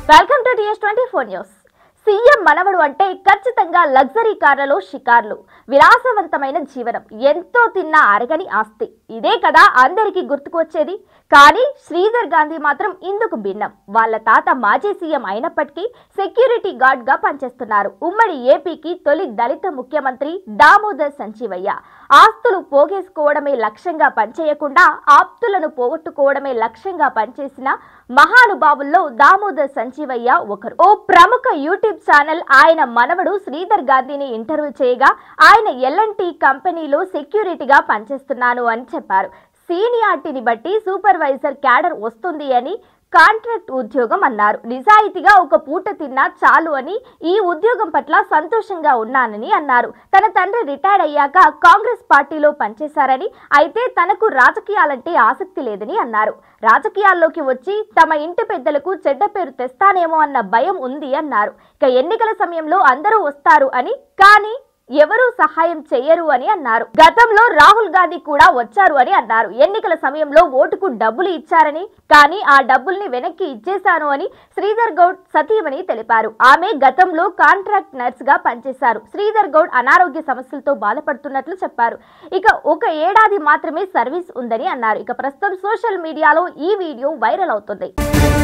welcome to TS twenty four news CM మనవడు అంటే ఖచ్చితంగా లగ్జరీ కార్లలో షికార్లు విలాసవంతమైన జీవనం ఎంతో తిన్నా అరగని ఆస్తి ఇదే కదా అందరికీ గుర్తుకొచ్చేది కానీ శ్రీధర్ గాంధీ మాత్రం ఇందుకు భిన్నం వాళ్ళ తాత మాజీ సీఎం అయినప్పటికీ సెక్యూరిటీ గార్డ్ గా పనిచేస్తున్నారు ఉమ్మడి ఏపీకి తొలి దళిత ముఖ్యమంత్రి దామోదర్ సంజీవయ్య ఆస్తులు పోగేసుకోవడమే లక్ష్యంగా పనిచేయకుండా ఆప్తులను పోగొట్టుకోవడమే లక్ష్యంగా పనిచేసిన మహానుభావుల్లో దామోదర్ సంజీవయ్య ఒకరు ఓ ప్రముఖ యూట్యూబ్ ఛానల్ ఆయన మనవడు శ్రీధర్ గాంధీని ఇంటర్వ్యూ చేయగా ఆయన ఎల్ఎన్టీ కంపెనీలో సెక్యూరిటీగా పనిచేస్తున్నాను అని చెప్పారు సీనియారిటీని బట్టి సూపర్వైజర్ క్యాడర్ వస్తుంది అని కాంట్రాక్ట్ ఉద్యోగం అన్నారు నిజాయితీగా ఒక పూట తిన్నా చాలు అని ఈ ఉద్యోగం పట్ల సంతోషంగా ఉన్నానని అన్నారు తన తండ్రి రిటైర్డ్ అయ్యాక కాంగ్రెస్ పార్టీలో పనిచేశారని అయితే తనకు రాజకీయాలంటే ఆసక్తి లేదని అన్నారు రాజకీయాల్లోకి వచ్చి తమ ఇంటి పెద్దలకు చెడ్డ పేరు తెస్తానేమో అన్న భయం ఉంది అన్నారు ఇక ఎన్నికల సమయంలో అందరూ వస్తారు అని కానీ ఎవరూ సహాయం చెయ్యరు అని అన్నారు గతంలో రాహుల్ గాంధీ కూడా వచ్చారు అని అన్నారు ఎన్నికల సమయంలో ఓటుకు డబ్బులు ఇచ్చారని కానీ ఆ డబ్బుల్ని వెనక్కి ఇచ్చేశాను అని శ్రీధర్ గౌడ్ సతీమణి తెలిపారు ఆమె గతంలో కాంట్రాక్ట్ నర్స్ గా పనిచేశారు శ్రీధర్ గౌడ్ అనారోగ్య సమస్యలతో బాధపడుతున్నట్లు చెప్పారు ఇక ఒక ఏడాది మాత్రమే సర్వీస్ ఉందని అన్నారు ఇక ప్రస్తుతం సోషల్ మీడియాలో ఈ వీడియో వైరల్ అవుతుంది